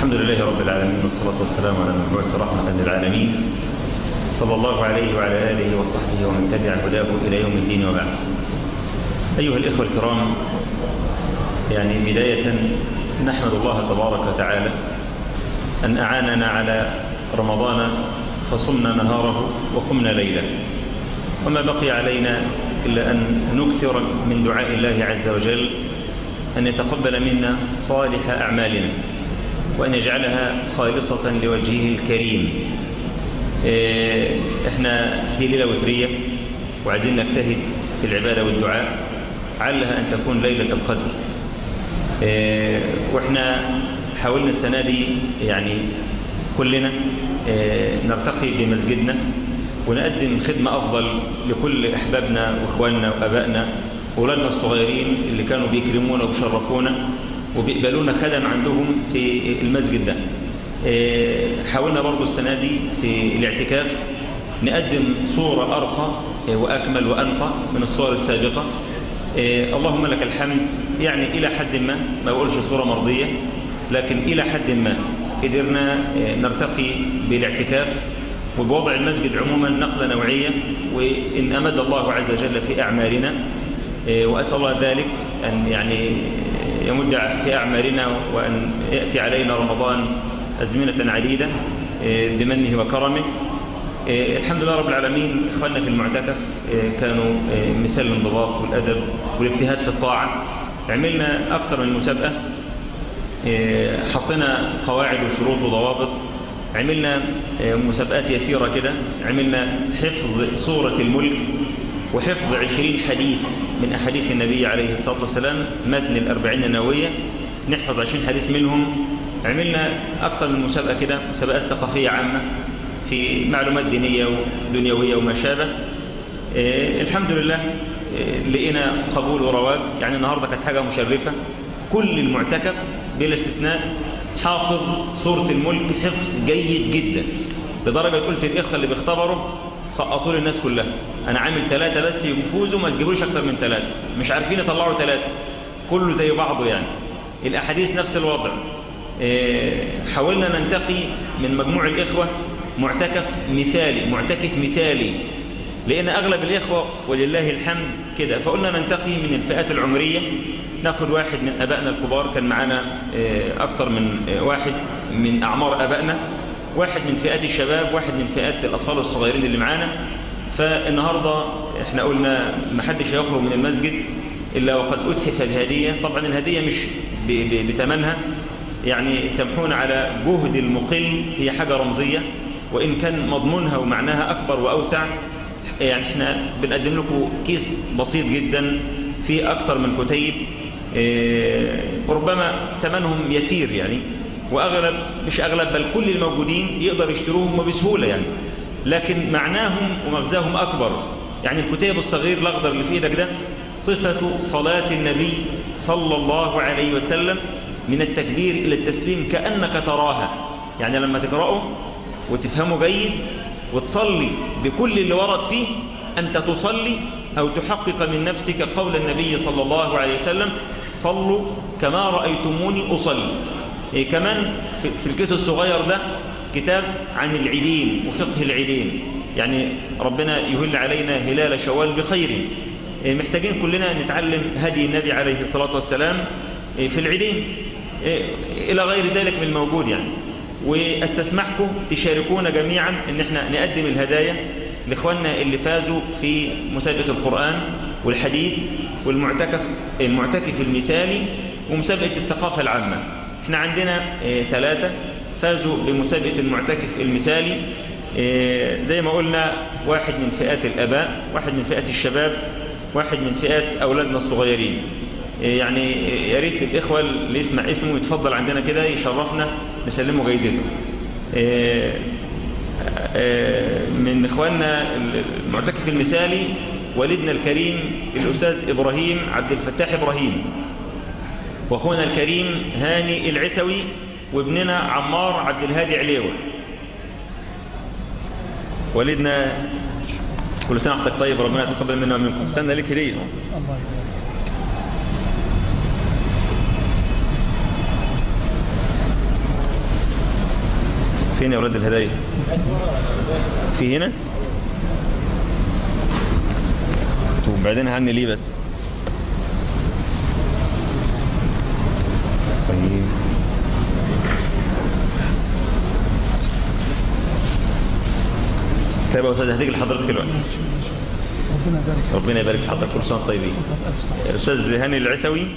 الحمد لله رب العالمين والصلاة والسلام على المبعوث رحمة للعالمين صلى الله عليه وعلى آله وصحبه ومن تبع هداه إلى يوم الدين وبعد أيها الإخوة الكرام يعني بداية نحمد الله تبارك وتعالى أن أعاننا على رمضان فصمنا نهاره وقمنا ليله وما بقي علينا إلا أن نكثر من دعاء الله عز وجل أن يتقبل منا صالح أعمالنا وأن يجعلها خالصة لوجهه الكريم إحنا دي ليلة وترية وعايزين نجتهد في العبادة والدعاء علها أن تكون ليلة القدر وإحنا حاولنا السنة دي يعني كلنا نرتقي بمسجدنا ونقدم خدمة أفضل لكل أحبابنا وإخواننا وأبائنا وأولادنا الصغيرين اللي كانوا بيكرمونا ويشرفونا وبيقبلونا خدم عندهم في المسجد ده حاولنا برضو السنة دي في الاعتكاف نقدم صورة أرقى وأكمل وأنقى من الصور السابقة اللهم لك الحمد يعني إلى حد ما ما بقولش صورة مرضية لكن إلى حد ما قدرنا نرتقي بالاعتكاف وبوضع المسجد عموما نقلة نوعية وإن أمد الله عز وجل في أعمالنا وأسأل الله ذلك أن يعني يمد في أعمالنا وأن يأتي علينا رمضان أزمنة عديدة بمنه وكرمه الحمد لله رب العالمين إخواننا في المعتكف كانوا مثال الانضباط والأدب والاجتهاد في الطاعة عملنا أكثر من مسابقة حطينا قواعد وشروط وضوابط عملنا مسابقات يسيرة كده عملنا حفظ سورة الملك وحفظ عشرين حديث من أحاديث النبي عليه الصلاة والسلام متن الأربعين النووية نحفظ عشرين حديث منهم عملنا أكثر من مسابقة كده مسابقات ثقافية عامة في معلومات دينية ودنيوية وما شابه الحمد لله لقينا قبول ورواج يعني النهاردة كانت حاجة مشرفة كل المعتكف بلا استثناء حافظ سورة الملك حفظ جيد جدا لدرجة قلت الإخوة اللي بيختبروا سقطوا لي الناس كلها أنا عامل ثلاثة بس يفوزوا ما تجيبوش أكتر من ثلاثة مش عارفين يطلعوا ثلاثة كله زي بعضه يعني الأحاديث نفس الوضع حاولنا ننتقي من مجموع الإخوة معتكف مثالي معتكف مثالي لأن أغلب الإخوة ولله الحمد كده فقلنا ننتقي من الفئات العمرية ناخد واحد من أبائنا الكبار كان معانا أكتر من واحد من أعمار أبائنا واحد من فئات الشباب واحد من فئات الأطفال الصغيرين اللي معانا فالنهاردة احنا قلنا ما حدش يخرج من المسجد إلا وقد أتحف بهدية طبعا الهدية مش بتمنها يعني سامحونا على جهد المقل هي حاجة رمزية وإن كان مضمونها ومعناها أكبر وأوسع يعني احنا بنقدم لكم كيس بسيط جدا فيه أكتر من كتيب ربما ثمنهم يسير يعني وأغلب مش أغلب بل كل الموجودين يقدر يشتروهم بسهولة يعني لكن معناهم ومغزاهم أكبر يعني الكتيب الصغير الأخضر اللي في إيدك ده صفة صلاة النبي صلى الله عليه وسلم من التكبير إلى التسليم كأنك تراها يعني لما تقرأه وتفهمه جيد وتصلي بكل اللي ورد فيه أنت تصلي أو تحقق من نفسك قول النبي صلى الله عليه وسلم صلوا كما رأيتموني أصلي إيه كمان في الكيس الصغير ده كتاب عن العيدين وفقه العيدين يعني ربنا يهل علينا هلال شوال بخير إيه محتاجين كلنا نتعلم هدي النبي عليه الصلاة والسلام إيه في العيدين إلى غير ذلك من الموجود يعني واستسمحكم تشاركونا جميعا ان احنا نقدم الهدايا لاخواننا اللي فازوا في مسابقة القرآن والحديث والمعتكف المعتكف المثالي ومسابقة الثقافة العامة احنا عندنا ثلاثة فازوا بمسابقة المعتكف المثالي اه زي ما قلنا واحد من فئات الأباء واحد من فئات الشباب واحد من فئات أولادنا الصغيرين اه يعني يا ريت الإخوة اللي يسمع اسمه يتفضل عندنا كده يشرفنا نسلمه جايزته اه من إخواننا المعتكف المثالي والدنا الكريم الأستاذ إبراهيم عبد الفتاح إبراهيم وأخونا الكريم هاني العسوي وابننا عمار عبد الهادي عليوة والدنا كل سنة وحدك طيب ربنا يتقبل منا ومنكم استنى لك هدية فين يا اولاد الهدايا في هنا وبعدين عني ليه بس طيب طيب يا استاذ هديك لحضرتك الوقت ربنا يبارك ربنا يبارك في حضرتك كل سنه وأنتم طيبين ألف صحة الاستاذ هاني العسوي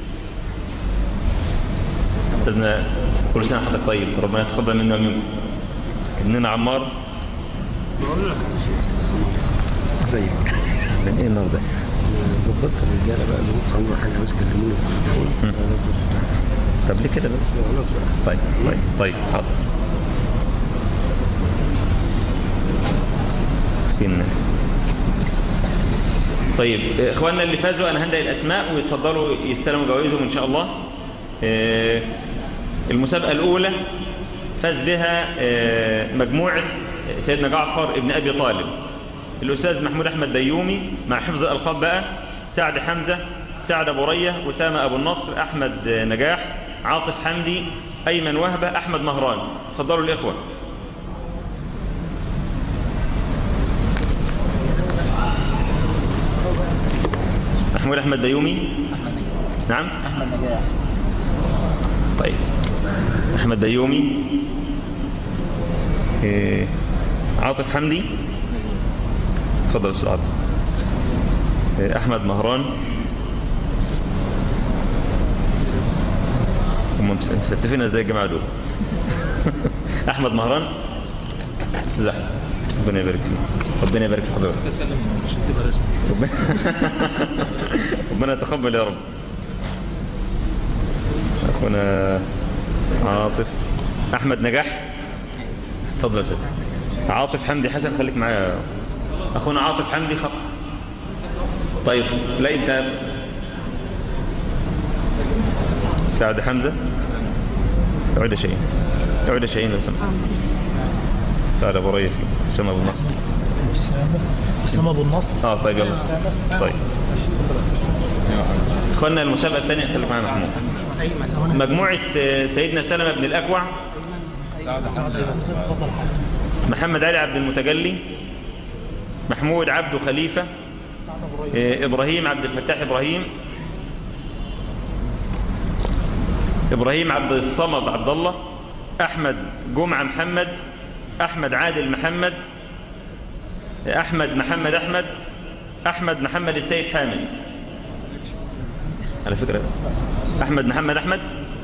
استاذنا كل سنه وحضرتك طيب ربنا يتقبل منا ومنكم ابننا عمار ازيك من ايه النهارده ظبطت الرجاله بقى اللي بص عمرو حاجه بس كلموني في التليفون انا نزل فتحت طب ليه كده بس خلاص بقى طيب طيب طيب حاضر فين طيب اخواننا اللي فازوا انا هندي الاسماء ويتفضلوا يستلموا جوائزهم ان شاء الله آه، المسابقه الاولى فاز بها آه، مجموعه سيدنا جعفر ابن ابي طالب الاستاذ محمود احمد ديومي مع حفظ الالقاب بقى سعد حمزه سعد ابو ريه اسامه ابو النصر احمد نجاح عاطف حمدي ايمن وهبه احمد مهران تفضلوا الاخوه محمود احمد ديومي نعم أحمد نجاح طيب احمد ديومي إيه، عاطف حمدي تفضل استاذ عاطف إيه، احمد مهران هم مس- مستفين ازاي الجماعه دول احمد مهران استاذ احمد ربنا يبارك فيك ربنا يبارك في حضرتك تسلم مش هتبقى رسمي ربنا ربنا يتقبل يا رب اخونا عاطف احمد نجاح اتفضل يا سيدي عاطف حمدي حسن خليك معايا اخونا عاطف حمدي خط طيب لا انت سعد حمزه اقعد يا شاهين اقعد يا شاهين لو سمحت سعد ابو ريف اسامه ابو النصر أسامة أسامة أبو النصر اه طيب يلا طيب اخوانا المسابقه الثانيه خليك معانا محمود أسامة مجموعه آه، سيدنا سلمة بن الاكوع سعد حمزة اتفضل حضرتك محمد علي عبد المتجلي محمود عبده خليفه آه، ابراهيم عبد الفتاح ابراهيم ابراهيم عبد الصمد عبد الله احمد جمعه محمد احمد عادل محمد احمد محمد احمد احمد محمد السيد حامد على فكره احمد محمد احمد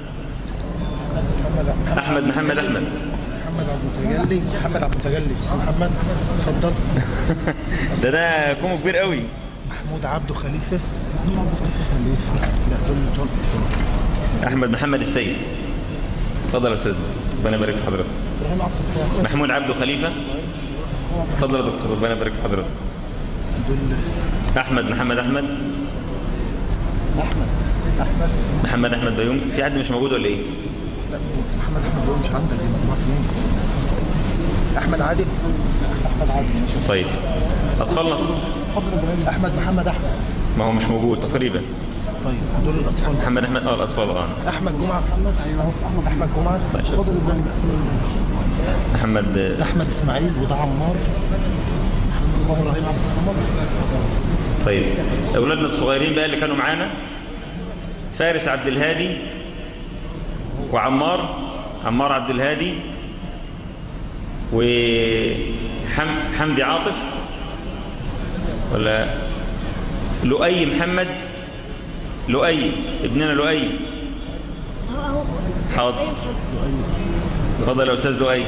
محمد احمد محمد احمد محمد عبد المتجلي محمد عبد المتجلي أستاذ محمد اتفضل ده ده كومو كبير قوي محمود عبده خليفة محمود عبده خليفة لا دول دول احمد محمد السيد اتفضل يا استاذ ربنا يبارك في حضرتك إبراهيم عبد الفتاح محمود عبده خليفه اتفضل يا دكتور ربنا يبارك في حضرتك دول احمد محمد احمد أحمد أحمد محمد احمد بيوم في حد مش موجود ولا ايه لا محمد أحمد دول مش عندك دي مجموعة مين أحمد عادل أحمد عادل ماشي طيب هتخلص أحمد محمد أحمد ما هو مش موجود تقريبا طيب دول الأطفال محمد احمد اه الاطفال اه احمد جمعه محمد ايوه احمد جمعه طيب. فاضل قدام محمد آه، احمد اسماعيل وده عمار محمد ابراهيم عبد الصمد طيب اولادنا الصغيرين بقى اللي كانوا معانا فارس عبد الهادي وعمار عمار عبد الهادي وحمدي عاطف ولا لؤي محمد لؤي ابننا لؤي حاضر اتفضل يا استاذ لؤي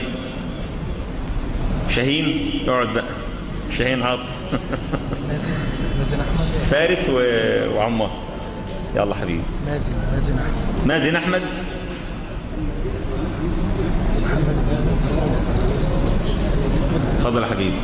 شاهين اقعد بقى شاهين عاطف مازن مازن احمد فارس و... وعمار يلا حبيبي مازن مازن احمد مازن احمد محمد اتفضل يا حبيبي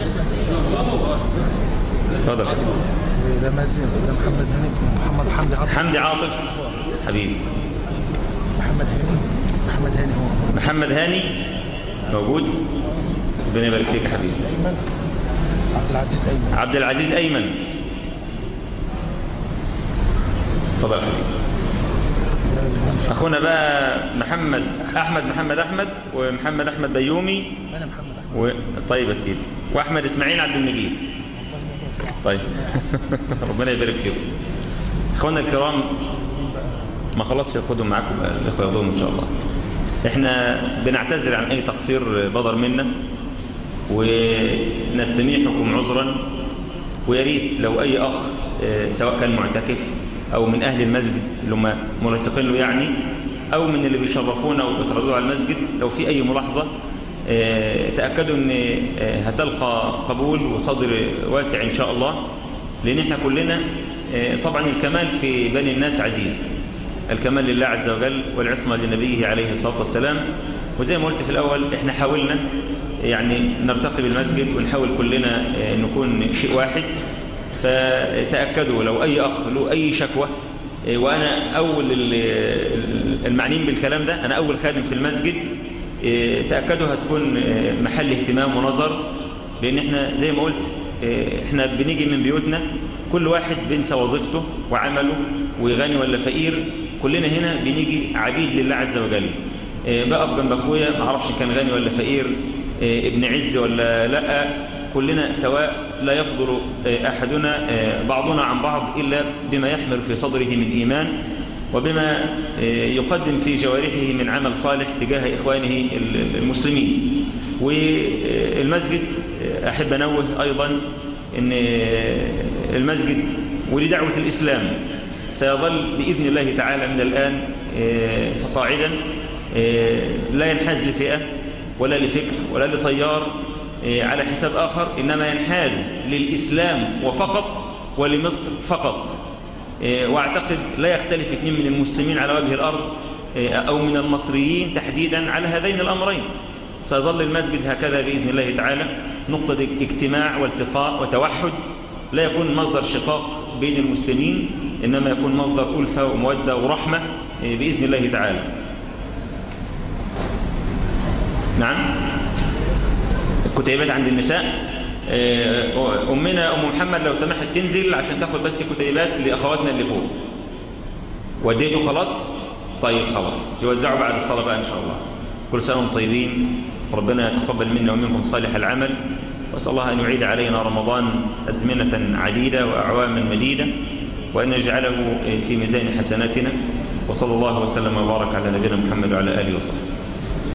اتفضل يا حبيبي وده مازن وده محمد هاني محمد حمدي عبد حمدي عاطف حبيبي محمد هاني محمد هاني هو محمد هاني موجود ربنا يبارك فيك يا حبيبي ايمن عبد العزيز ايمن عبد العزيز ايمن اتفضل يا حبيبي اخونا بقى محمد احمد محمد احمد ومحمد احمد بيومي انا محمد احمد و... طيب يا سيدي واحمد اسماعيل عبد المجيد طيب ربنا يبارك فيكم اخوانا الكرام ما خلاص ياخدهم معاكم بقى الاخوه ياخدوهم ان شاء الله احنا بنعتذر عن اي تقصير بدر منا ونستميحكم عذرا ويا ريت لو اي اخ آه، سواء كان معتكف او من اهل المسجد اللي هم ملاصقين له يعني او من اللي بيشرفونا وبيترددوا على المسجد لو في اي ملاحظه آه، تاكدوا ان آه، هتلقى قبول وصدر واسع ان شاء الله لان احنا كلنا آه، طبعا الكمال في بني الناس عزيز الكمال لله عز وجل والعصمه لنبيه عليه الصلاه والسلام وزي ما قلت في الاول احنا حاولنا يعني نرتقي بالمسجد ونحاول كلنا آه، نكون شيء واحد فتأكدوا لو أي أخ له أي شكوى آه، وأنا أول ال- ال- المعنيين بالكلام ده أنا أول خادم في المسجد آه، تأكدوا هتكون آه، محل اهتمام ونظر لأن احنا زي ما قلت آه، احنا بنيجي من بيوتنا كل واحد بينسى وظيفته وعمله وغني ولا فقير كلنا هنا بنيجي عبيد لله عز وجل آه، بقف جنب اخويا ما اعرفش كان غني ولا فقير آه، ابن عز ولا لا كلنا سواء لا يفضل آه، احدنا آه، بعضنا عن بعض الا بما يحمل في صدره من ايمان وبما آه، يقدم في جوارحه من عمل صالح تجاه اخوانه ال- المسلمين والمسجد آه، احب انوه ايضا ان آه، المسجد ولدعوه الاسلام سيظل باذن الله تعالى من الان آه، فصاعدا آه، لا ينحاز لفئه ولا لفكر ولا لتيار آه، على حساب آخر إنما ينحاز للإسلام وفقط ولمصر فقط آه، واعتقد لا يختلف اثنين من المسلمين على وجه الأرض آه، أو من المصريين تحديدا على هذين الأمرين سيظل المسجد هكذا بإذن الله تعالى نقطة اجتماع والتقاء وتوحد لا يكون مصدر شقاق بين المسلمين إنما يكون مصدر ألفة ومودة ورحمة آه، بإذن الله تعالى نعم الكتيبات عند النساء آه، أمنا أم محمد لو سمحت تنزل عشان تاخد بس كتيبات لأخواتنا اللي فوق وديته خلاص طيب خلاص يوزعوا بعد الصلاة بقى إن شاء الله كل سنة وانتم طيبين ربنا يتقبل منا ومنكم صالح العمل وأسأل الله أن يعيد علينا رمضان أزمنة عديدة وأعواما مديدة وأن يجعله في ميزان حسناتنا وصلى الله وسلم وبارك على نبينا محمد وعلى آله وصحبه